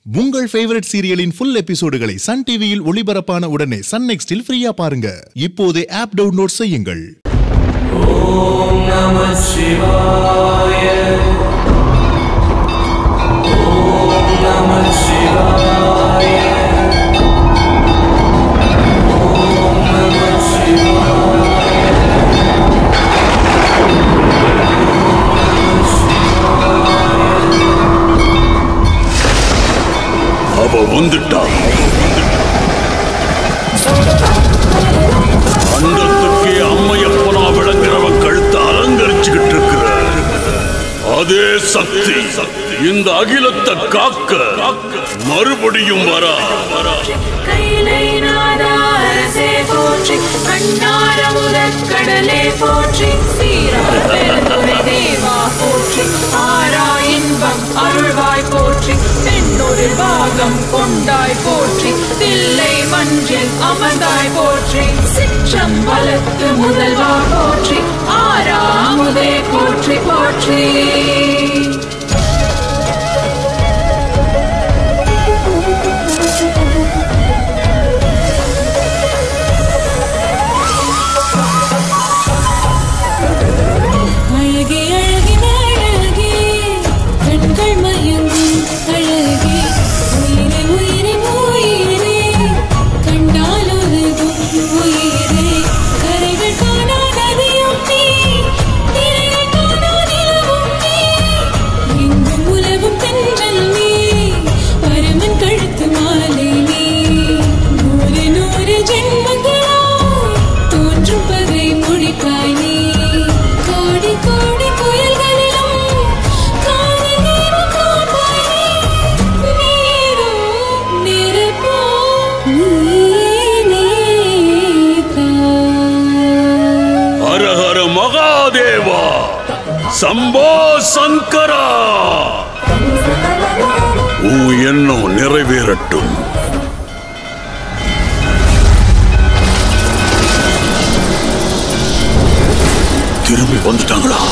உங்கள் ஃபேவரட் சீரியலின் ஃபுல் எபிசோடுகளை சன் டிவியில் ஒளிபரப்பான உடனே சன் நெக்ஸ்டில் ஃப்ரீயா பாருங்க இப்போதே ஆப் டவுன்லோட் செய்யுங்கள் அவ வந்துட்டா அண்டத்துக்கே அம்மையப்பனா விளங்குறவன் கழுத்தை அலங்கரிச்சுக்கிட்டு இருக்கிற அதே சக்தி இந்த அகிலத்தை காக்க மறுபடியும் வரா கைலை நாதா அரசே போற்றி கண்ணார முதற்கடலே போற்றி சீரார் பெருந்துரை தேவா போற்றி ஆரா இன்பம் அருள்வாய் போற்றி பெண்ணொரு பாகம் கொண்டாய் போற்றி தில்லை மஞ்சில் அமர்ந்தாய் போற்றி சிற்றம் வளர்த்து முதல்வா போற்றி ஆரா அமுதே போற்றி போற்றி அழகே அழகின் அழகே கண்கள் மயங்கும் அழகே உயிரே உயிரின் உயிரே கண்டால் உருகும் உயிரே கரைகள் காணா நதியும் நீ திரைகள் காணா நிலவும் நீ எங்கும் உலகும் தென்றல் நீ பரமன் கழுத்து மாலை நீ நூறு நூறு ஜென்மங்களாய் தோன்றும் பகை முடிக்காய் நீ கோடி கோடி புயல்களிலும் காதல் நீரும் காப்பாய் நீ நீரோ நெருப்போ நீயே நேதா ஹரஹர மகாதேவா சம்போ சங்கரா உன் எண்ணம் நிறைவேறட்டும் திரும்பி வந்துட்டாங்களா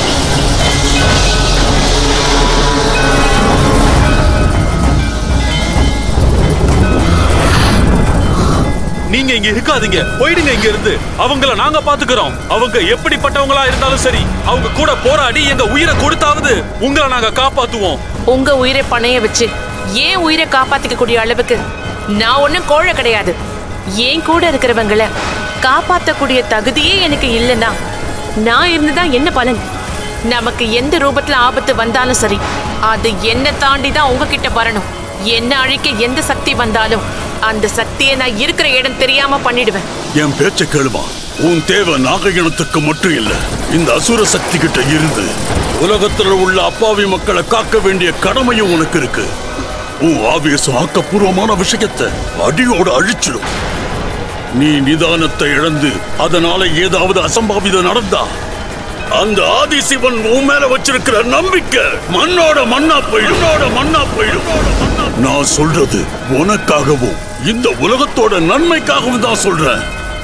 நீங்க இங்க இருக்காதீங்க போயிடுங்க இங்க இருந்து அவங்கள நாங்க பாத்துக்கிறோம் அவங்க எப்படிப்பட்டவங்களா இருந்தாலும் சரி அவங்க கூட போராடி எங்க உயிரை கொடுத்தாவது உங்களை நாங்க காப்பாத்துவோம் உங்க உயிரை பணைய வச்சு ஏன் உயிரை காப்பாத்திக்க கூடிய அளவுக்கு நான் ஒண்ணும் கோழை கிடையாது ஏன் கூட இருக்கிறவங்கள காப்பாத்தக்கூடிய தகுதியே எனக்கு இல்லைன்னா நான் இருந்துதான் என்ன பலன் நமக்கு எந்த ரூபத்துல ஆபத்து வந்தாலும் சரி அது என்ன தாண்டி தான் உங்ககிட்ட வரணும் என்ன அழிக்க எந்த சக்தி வந்தாலும் அந்த சக்தியை நான் இருக்கிற இடம் தெரியாம பண்ணிடுவேன் என் பேச்ச கேளுமா உன் தேவை நாகயினத்துக்கு மட்டும் இல்ல இந்த அசுர சக்தி கிட்ட இருந்து உலகத்துல உள்ள அப்பாவி மக்களை காக்க வேண்டிய கடமையும் உனக்கு இருக்கு உன் ஆவேசம் ஆக்கப்பூர்வமான விஷயத்தை அடியோடு அழிச்சிடும் நீ நிதானத்தை இழந்து அதனால ஏதாவது அசம்பாவிதம் நடந்தா அந்த ஆதிசிவன் உன் மேல வச்சிருக்கிற நம்பிக்கை மண்ணோட மண்ணா போயிடும் மண்ணோட மண்ணா போயிடும் நான் சொல்றது உனக்காகவும் இந்த உலகத்தோட நன்மைக்காகவும் தான் சொல்றேன்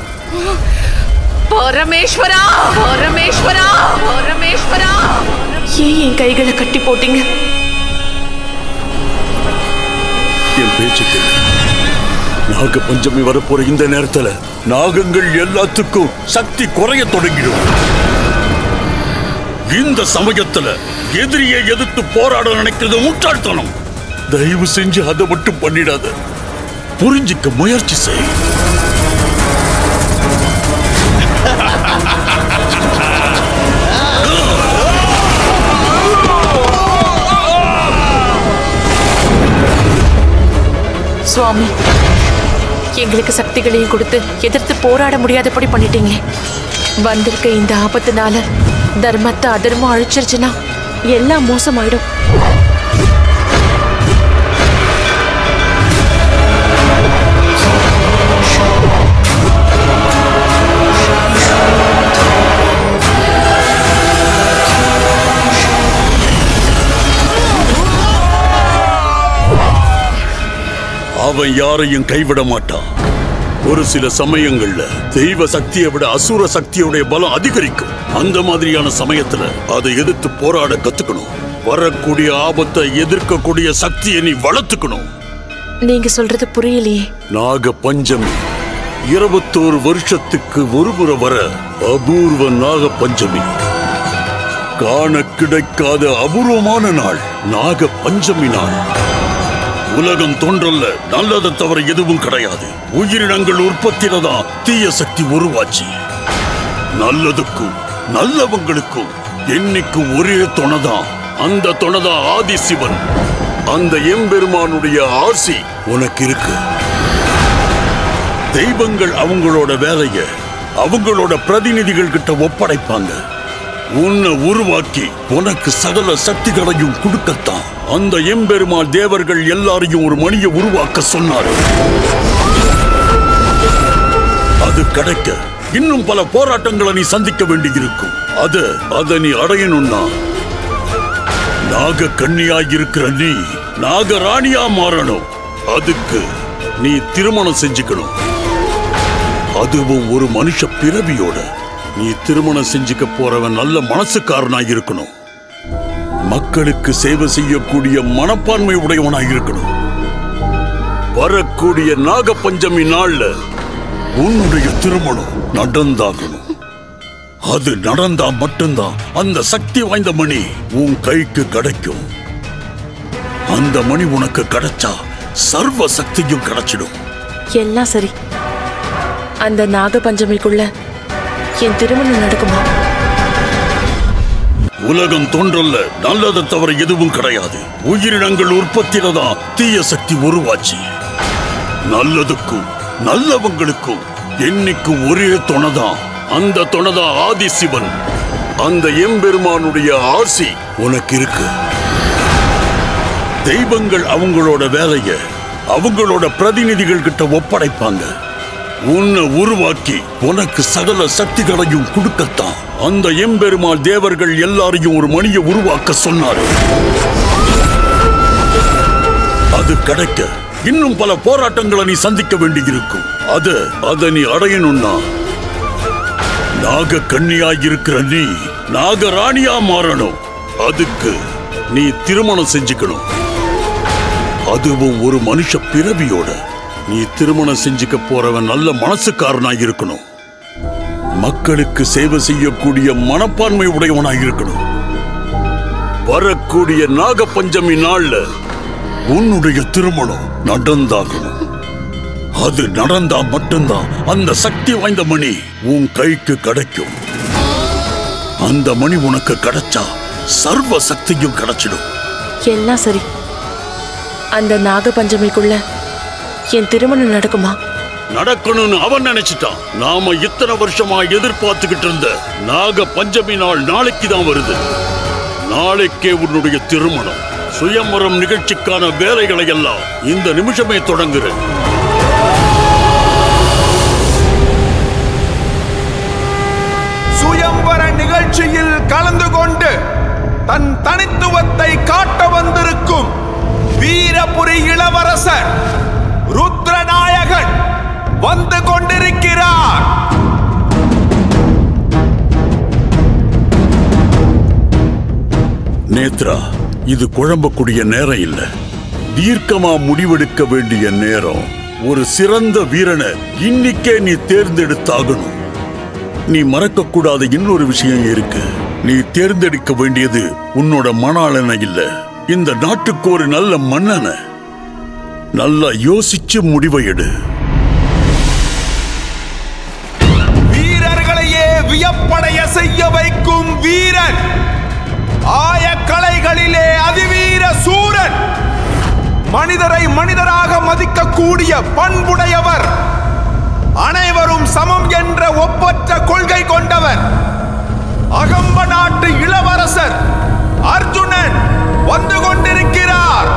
பரமேஸ்வரா பரமேஸ்வரா பரமேஸ்வரா ஏன் என் கைகளை கட்டி போட்டீங்க என் பேச்சு கேளு. நாக பஞ்சமி வரப்போற இந்த நேரத்துல நாகங்கள் எல்லாத்துக்கும் சக்தி குறைய தொடங்கிடும் இந்த சமயத்துல எதிரியை எதிர்த்து போராட நினைக்கிறது முட்டாள்தனம் தயவு செஞ்சு அதை மட்டும் பண்ணிடாத புரிஞ்சிக்க முயற்சி செய் சுவாமி எங்களுக்கு சக்திகளையும் கொடுத்து எதிர்த்து போராட முடியாதபடி பண்ணிட்டீங்க வந்திருக்க இந்த ஆபத்துனால தர்மத்தை அதர்மம் அழிச்சிருச்சுன்னா எல்லாம் மோசமாயிடும் அவன் யாரையும் கைவிட மாட்டான் ஒரு சில சமயங்கள்ல தெய்வ சக்தியை விட அசுர சக்தியுடைய பலம் அதிகரிக்கும் அந்த மாதிரியான சமயத்துல அதை எதிர்த்து போராட கத்துக்கணும் வரக்கூடிய ஆபத்தை எதிர்க்கக்கூடிய சக்தியை நீ வளர்த்துக்கணும் நீங்க சொல்றது புரியலையே நாக பஞ்சமி இருபத்தோரு வருஷத்துக்கு ஒரு முறை வர அபூர்வ நாக பஞ்சமி காண கிடைக்காத அபூர்வமான நாள் நாக பஞ்சமி நாள் உலகம் தோன்றல்ல நல்லதை தவிர எதுவும் கிடையாது உயிரினங்கள் உற்பத்தியில தான் தீய சக்தி உருவாச்சு நல்லதுக்கும் நல்லவங்களுக்கும் என்னைக்கு ஒரே துணைதான் அந்த துணைதான் ஆதிசிவன் அந்த எம்பெருமானுடைய ஆசி உனக்கு இருக்கு தெய்வங்கள் அவங்களோட வேலைய அவங்களோட பிரதிநிதிகள் கிட்ட ஒப்படைப்பாங்க உன்னை உருவாக்கி உனக்கு சகல சக்திகளையும் கொடுக்கத்தான் அந்த எம்பெருமாள் தேவர்கள் எல்லாரையும் ஒரு மணியை உருவாக்க சொன்னாரு அது கிடைக்க இன்னும் பல போராட்டங்களை நீ சந்திக்க வேண்டியிருக்கும் அது அதை நீ அடையணும்னா நாக கன்னியாய் இருக்கிற நீ நாகராணியா மாறணும் அதுக்கு நீ திருமணம் செஞ்சுக்கணும் அதுவும் ஒரு மனுஷ பிறவியோட நீ திருமணம் செஞ்சுக்க போறவன் நல்ல மனசுக்காரனாய் இருக்கணும் மக்களுக்கு சேவை செய்யக்கூடிய மனப்பான்மை உடையவனாய் இருக்கணும் வரக்கூடிய நாக பஞ்சமி நாள்ல உன்னுடைய திருமணம் நடந்தாகணும் அது நடந்தா மட்டும்தான் அந்த சக்தி வாய்ந்த மணி உன் கைக்கு கிடைக்கும் அந்த மணி உனக்கு கிடைச்சா சர்வ சக்தியும் கிடைச்சிடும் எல்லாம் சரி அந்த நாக பஞ்சமிக்குள்ள என் திருமணம் நடக்குமா உலகம் தோன்றல்ல நல்லதை தவிர எதுவும் கிடையாது உயிரினங்கள் உற்பத்தியில தான் தீய சக்தி உருவாச்சு நல்லதுக்கும் நல்லவங்களுக்கும் என்னைக்கு ஒரே துணைதான் அந்த துணைதான் ஆதிசிவன் அந்த எம்பெருமானுடைய ஆசி உனக்கு இருக்கு தெய்வங்கள் அவங்களோட வேலைய அவங்களோட பிரதிநிதிகள் கிட்ட ஒப்படைப்பாங்க உன்னை உருவாக்கி உனக்கு சகல சக்திகளையும் கொடுக்கத்தான் அந்த எம்பெருமாள் தேவர்கள் எல்லாரையும் ஒரு மணியை உருவாக்க சொன்னாரு அது கிடைக்க இன்னும் பல போராட்டங்களை நீ சந்திக்க வேண்டியிருக்கும் அது அதை நீ அடையணும்னா நாக கன்னியாய் இருக்கிற நீ நாகராணியா மாறணும் அதுக்கு நீ திருமணம் செஞ்சுக்கணும் அதுவும் ஒரு மனுஷ பிறவியோட நீ திருமணம் செஞ்சுக்க போறவன் நல்ல மனசுக்காரனாய் இருக்கணும் மக்களுக்கு சேவை செய்யக்கூடிய மனப்பான்மை உடையவனாய் இருக்கணும் வரக்கூடிய நாக பஞ்சமி நாள்ல உன்னுடைய திருமணம் நடந்தாகணும் அது நடந்தா மட்டும்தான் அந்த சக்தி வாய்ந்த மணி உன் கைக்கு கிடைக்கும் அந்த மணி உனக்கு கிடைச்சா சர்வ சக்தியும் கிடைச்சிடும் எல்லாம் சரி அந்த நாக பஞ்சமிக்குள்ள என் திருமணம் நடக்குமா நடக்கணும்னு அவன் நினைச்சிட்டான் நாம இத்தனை வருஷமா எதிர்பார்த்துக்கிட்டு இருந்த நாக பஞ்சமி நாள் நாளைக்கு தான் வருது நாளைக்கே உன்னுடைய திருமணம் சுயம்பரம் நிகழ்ச்சிக்கான வேலைகளை எல்லாம் இந்த நிமிஷமே தொடங்குறேன் சுயம்பர நிகழ்ச்சியில் கலந்து கொண்டு தன் தனித்துவத்தை காட்ட வந்திருக்கும் வீரபுரி இளவரசர் ருத்ரநாயகன் வந்து கொண்டிருக்கிறார் நேத்ரா இது குழம்பக்கூடிய நேரம் இல்ல தீர்க்கமா முடிவெடுக்க வேண்டிய நேரம் ஒரு சிறந்த வீரனை இன்னிக்கே நீ தேர்ந்தெடுத்தாகணும் நீ மறக்கக்கூடாத இன்னொரு விஷயம் இருக்கு நீ தேர்ந்தெடுக்க வேண்டியது உன்னோட மணாளனை இல்ல இந்த நாட்டுக்கு ஒரு நல்ல மன்னனை நல்லா யோசிச்சு முடிவை எடு வீரர்களையே வியப்படைய செய்ய வைக்கும் வீரன் ஆயக்கலைகளிலே அதிவீர சூரன் மனிதரை மனிதராக மதிக்கக்கூடிய பண்புடையவர் அனைவரும் சமம் என்ற ஒப்பற்ற கொள்கை கொண்டவர் அகம்ப நாட்டு இளவரசர் அர்ஜுனன் வந்து கொண்டிருக்கிறார்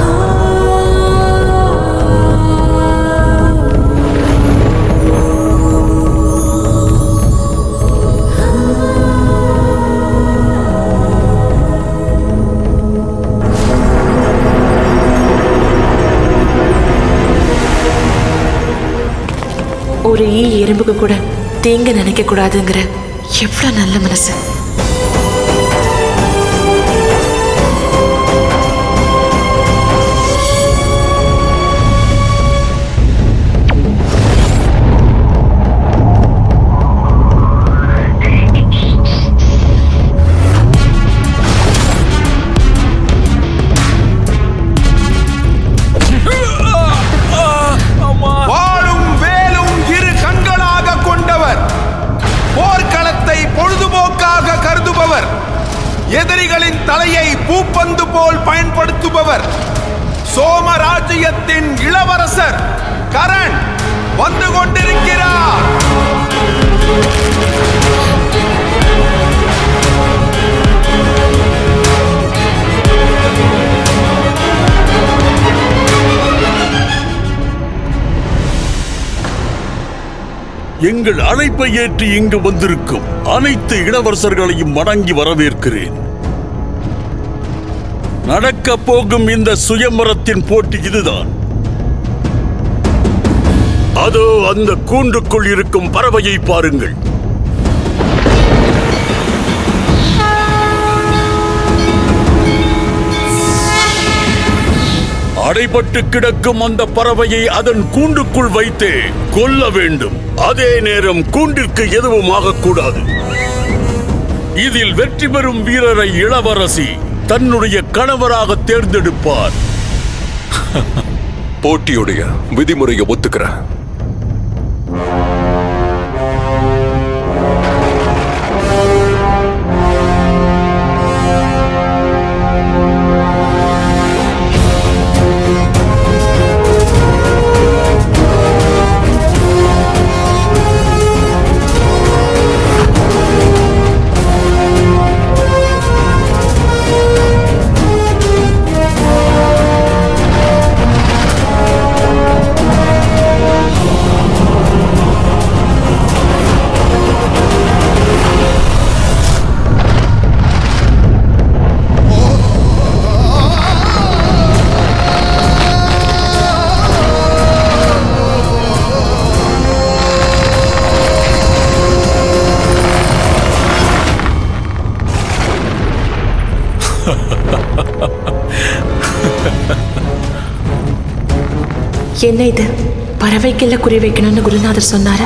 ஒரு ஈ எறும்புக்கு கூட தீங்கு நினைக்க கூடாதுங்கிற எவ்வளவு நல்ல மனசு சோம ராஜ்யத்தின் இளவரசர் கரண் வந்து கொண்டிருக்கிறார் எங்கள் அழைப்பை ஏற்று இங்கு வந்திருக்கும் அனைத்து இளவரசர்களையும் வணங்கி வரவேற்கிறேன் நடக்கப் போகும் இந்த சுயமரத்தின் போட்டி இதுதான் அதோ அந்த கூண்டுக்குள் இருக்கும் பறவையை பாருங்கள் அடைபட்டு கிடக்கும் அந்த பறவையை அதன் கூண்டுக்குள் வைத்தே கொல்ல வேண்டும் அதே நேரம் கூண்டிற்கு எதுவும் ஆகக்கூடாது இதில் வெற்றி பெறும் வீரரை இளவரசி தன்னுடைய கணவராக தேர்ந்தெடுப்பார் போட்டியுடைய விதிமுறையை ஒத்துக்கிறேன் என்ன இது பறவைக்கெல்ல குறி வைக்கணும்னு குருநாதர் சொன்னாரு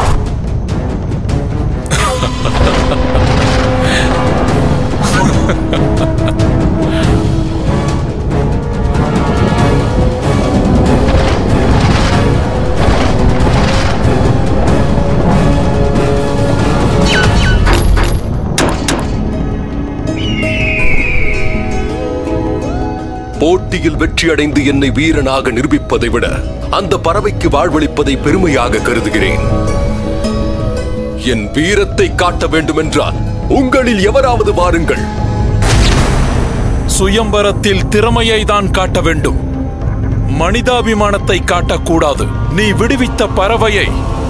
போட்டியில் வெற்றியடைந்து என்னை வீரனாக நிரூபிப்பதை விட அந்த பறவைக்கு வாழ்வளிப்பதை பெருமையாக கருதுகிறேன் என் வீரத்தை காட்ட வேண்டுமென்றால் உங்களில் எவராவது வாருங்கள் சுயம்பரத்தில் திறமையை தான் காட்ட வேண்டும் மனிதாபிமானத்தை காட்டக்கூடாது நீ விடுவித்த பறவையை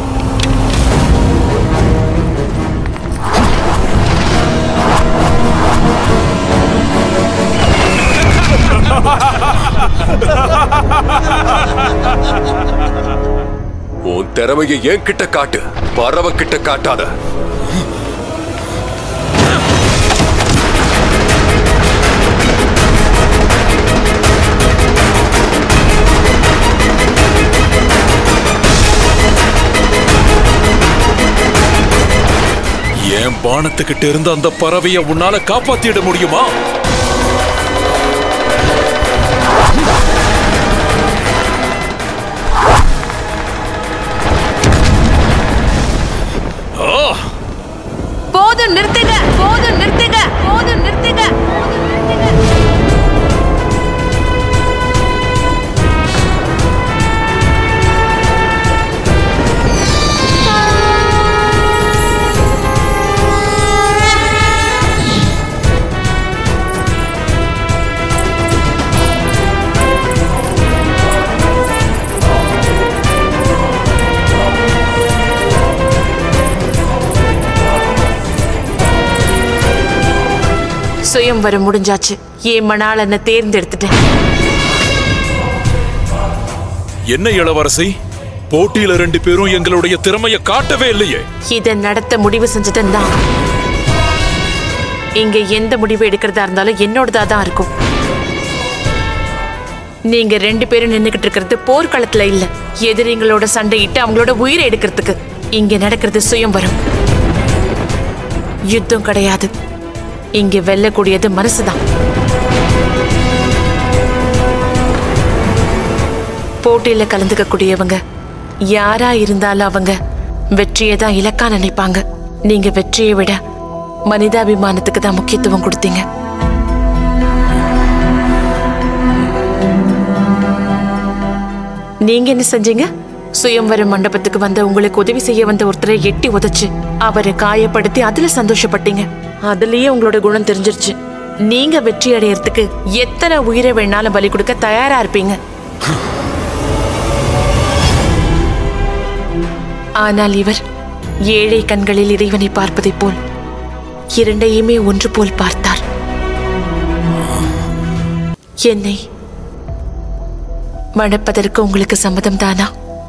உன் திறமையை என் கிட்ட காட்டு பறவை கிட்ட காட்டாத என் பானத்துக்கிட்ட இருந்து அந்த பறவையை உன்னால காப்பாத்திட முடியுமா போதும் நிறுத்துங்க போதும் நிறுத்துங்க போதும் நிறுத்துங்க போதும் நிறுத்துங்க சுயம்வரம் முடிஞ்சாச்சு என் மணாளனை தேர்ந்தெடுத்துட்டேன் என்ன இளவரசி போட்டியில ரெண்டு பேரும் எங்களுடைய திறமையை காட்டவே இல்லையே இதை நடத்த முடிவு செஞ்சதுன்னு தான் இங்க எந்த முடிவு எடுக்கிறதா இருந்தாலும் என்னோடதா தான் இருக்கும் நீங்க ரெண்டு பேரும் நின்னுகிட்டு இருக்கிறது போர்க்களத்துல இல்ல எதிரிங்களோட சண்டையிட்டு அவங்களோட உயிரை எடுக்கிறதுக்கு இங்க நடக்கிறது சுயம்வரம் யுத்தம் கிடையாது இங்க வெல்லக்கூடியது மனசுதான் போட்டியில கலந்துக்க கூடியவங்க யாரா இருந்தாலும் அவங்க வெற்றியை தான் இலக்கா நினைப்பாங்க நீங்க வெற்றியை விட மனிதாபிமானத்துக்கு தான் முக்கியத்துவம் கொடுத்தீங்க நீங்க என்ன செஞ்சீங்க சுயம்வர மண்டபத்துக்கு வந்த உங்களுக்கு உதவி செய்ய வந்த ஒருத்தரை எட்டி உதைச்சு அவரை காயப்படுத்தி அதுல சந்தோஷப்பட்டீங்க அதுலயே உங்களோட குணம் தெரிஞ்சிருச்சு நீங்க வெற்றி அடையறதுக்கு எத்தனை உயிரை வேணாலும் பலி கொடுக்க தயாரா இருப்பீங்க ஆனால் இவர் ஏழை கண்களில் இறைவனை பார்ப்பதைப் போல் இரண்டையுமே ஒன்று போல் பார்த்தார் என்னை மணப்பதற்கு உங்களுக்கு சம்மதம் தானா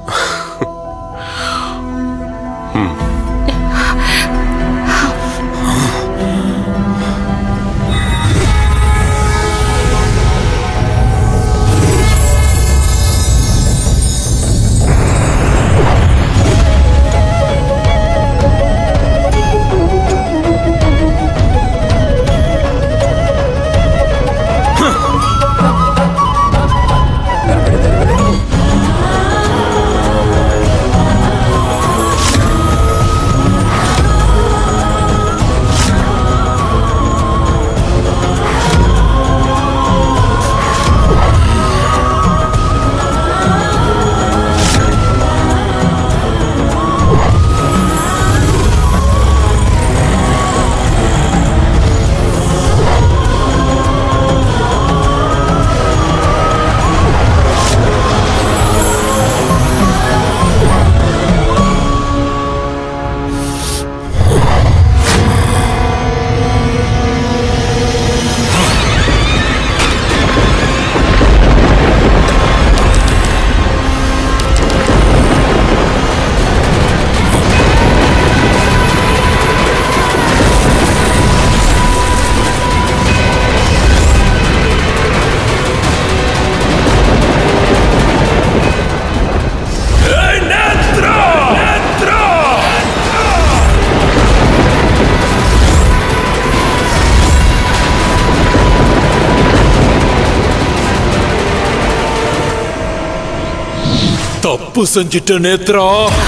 தப்பு செஞ்சிட்ட நேத்ரா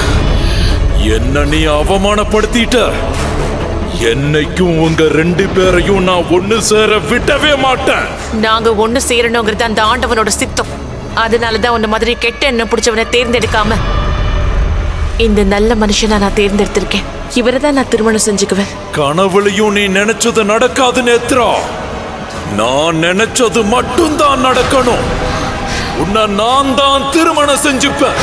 என்ன நீ அவமானப்படுத்திட்ட என்னைக்கும் உங்க ரெண்டு பேரையும் நான் ஒண்ணு சேர விடவே மாட்டேன் நாங்க ஒண்ணு சேரணுங்கிறது அந்த ஆண்டவனோட சித்தம் அதனாலதான் உன்ன மாதிரி கெட்ட எண்ணம் பிடிச்சவனை தேர்ந்தெடுக்காம இந்த நல்ல மனுஷனை நான் தேர்ந்தெடுத்திருக்கேன் இவரை தான் நான் திருமணம் செஞ்சுக்குவேன் கனவுலையும் நீ நினைச்சது நடக்காது நேத்ரா நான் நினைச்சது மட்டும்தான் நடக்கணும் உன்னை நான் தான் திருமணம் செஞ்சுப்பேன்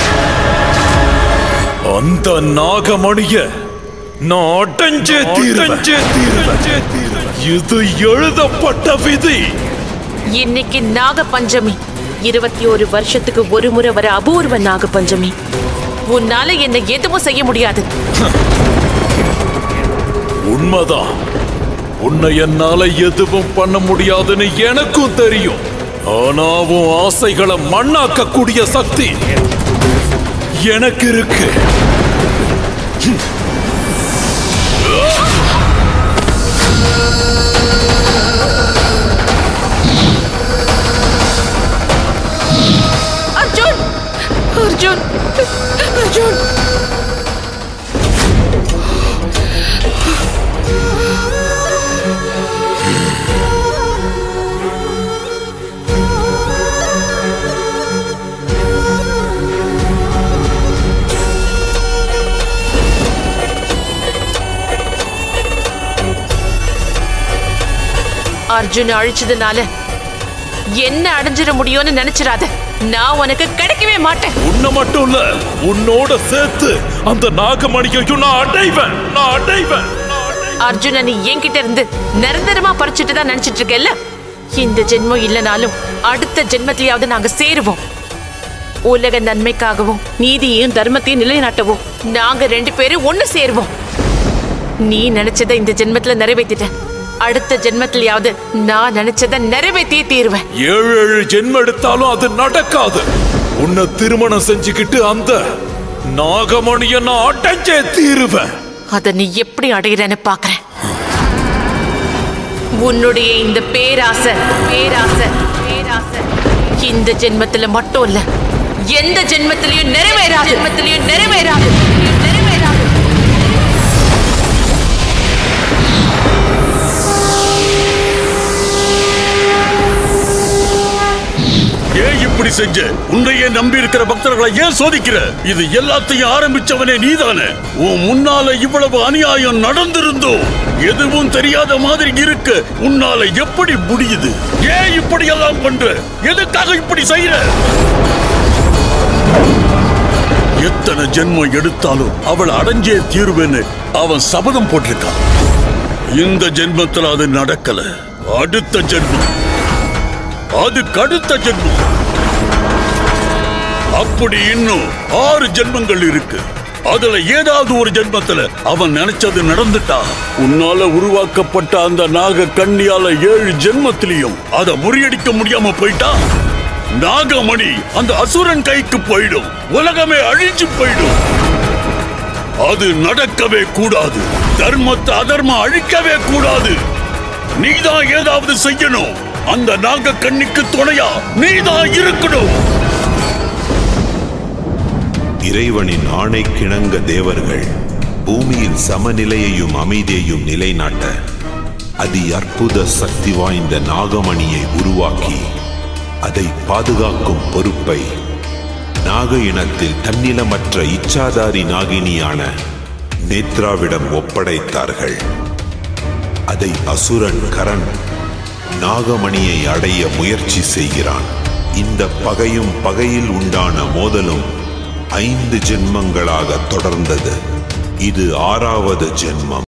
அந்த நாகமணிய நான் அடைஞ்சே தீருவேன் இது எழுதப்பட்ட விதி இன்னைக்கு நாக பஞ்சமி இருபத்தி ஒரு வருஷத்துக்கு ஒரு முறை வர அபூர்வ நாக பஞ்சமி உன்னால என்னை எதுவும் செய்ய முடியாது உண்மைதான் உன்னை என்னால எதுவும் பண்ண முடியாதுன்னு எனக்கும் தெரியும் ஆனா உன் ஆசைகளை மண்ணாக்கக்கூடிய சக்தி எனக்கு இருக்கு அர்ஜுன் அர்ஜுன் அர்ஜுன் அர்ஜுன் அழிச்சதுனால என்ன அடைஞ்சிட முடியும்னு நினைச்சிடாத நான் உனக்கு கிடைக்கவே மாட்டேன் உன்னை மட்டும் இல்ல உன்னோட சேர்த்து அந்த நாகமணியையும் நான் அடைவேன் நான் அடைவேன் அர்ஜுன நீ என்கிட்ட இருந்து நிரந்தரமா பறிச்சுட்டு தான் நினைச்சிட்டு இருக்கேல்ல இந்த ஜென்மம் இல்லைனாலும் அடுத்த ஜென்மத்திலேயாவது நாங்க சேருவோம் உலக நன்மைக்காகவும் நீதியையும் தர்மத்தையும் நிலைநாட்டவும் நாங்க ரெண்டு பேரும் ஒண்ணு சேருவோம் நீ நினைச்சதை இந்த ஜென்மத்துல நிறைவேத்திட்ட அடுத்த ஜென்மத்திலேயாவது நான் நினைச்சதை நிறைவேற்றியே தீருவேன் ஏழு ஏழு ஜென்மம் எடுத்தாலும் அது நடக்காது உன்னை திருமணம் செஞ்சுக்கிட்டு அந்த நாகமணிய நான் அடைஞ்சே தீருவேன் அதை நீ எப்படி அடையிறன்னு பாக்குறேன் உன்னுடைய இந்த பேராசை பேராசை பேராசை இந்த ஜென்மத்துல மட்டும் இல்ல எந்த ஜென்மத்திலையும் நிறைவேறாது ஜென்மத்திலையும் நிறைவேறாது நிறைவேறாது ஏன் இப்படி செஞ்ச உன்னையே நம்பி இருக்கிற பக்தர்களை ஏன் சோதிக்கிற இது எல்லாத்தையும் ஆரம்பிச்சவனே நீதானே உன் முன்னால இவ்வளவு அநியாயம் நடந்திருந்தோ எதுவும் தெரியாத மாதிரி இருக்க உன்னால எப்படி முடியுது ஏன் இப்படி எல்லாம் பண்ற எதுக்காக இப்படி செய்யற எத்தனை ஜென்மம் எடுத்தாலும் அவள் அடைஞ்சே தீருவேன்னு அவன் சபதம் போட்டிருக்கான் இந்த ஜென்மத்துல அது நடக்கல அடுத்த ஜென்மம் அதுக்கு அடுத்த ஜென்மம் அப்படி இன்னும் ஆறு ஜென்மங்கள் இருக்கு அதுல ஏதாவது ஒரு ஜென்மத்துல அவன் நினைச்சது நடந்துட்டா உன்னால உருவாக்கப்பட்ட அந்த நாக கண்ணியால ஏழு ஜென்மத்திலையும் அதை முறியடிக்க முடியாம போயிட்டா நாகமணி அந்த அசுரன் கைக்கு போயிடும் உலகமே அழிஞ்சு போயிடும் அது நடக்கவே கூடாது தர்மத்தை அதர்மம் அழிக்கவே கூடாது நீதான் ஏதாவது செய்யணும் அந்த நாக கண்ணிக்கு துணையா நீதான் இருக்கணும் இறைவனின் ஆணை கிணங்க தேவர்கள் பூமியில் சமநிலையையும் அமைதியையும் நிலைநாட்ட அதி அற்புத சக்தி வாய்ந்த நாகமணியை உருவாக்கி அதை பாதுகாக்கும் பொறுப்பை நாக இனத்தில் தன்னிலமற்ற இச்சாதாரி நாகினியான நேத்ராவிடம் ஒப்படைத்தார்கள் அதை அசுரன் கரண் நாகமணியை அடைய முயற்சி செய்கிறான் இந்த பகையும் பகையில் உண்டான மோதலும் ஐந்து ஜென்மங்களாக தொடர்ந்தது இது ஆறாவது ஜென்மம்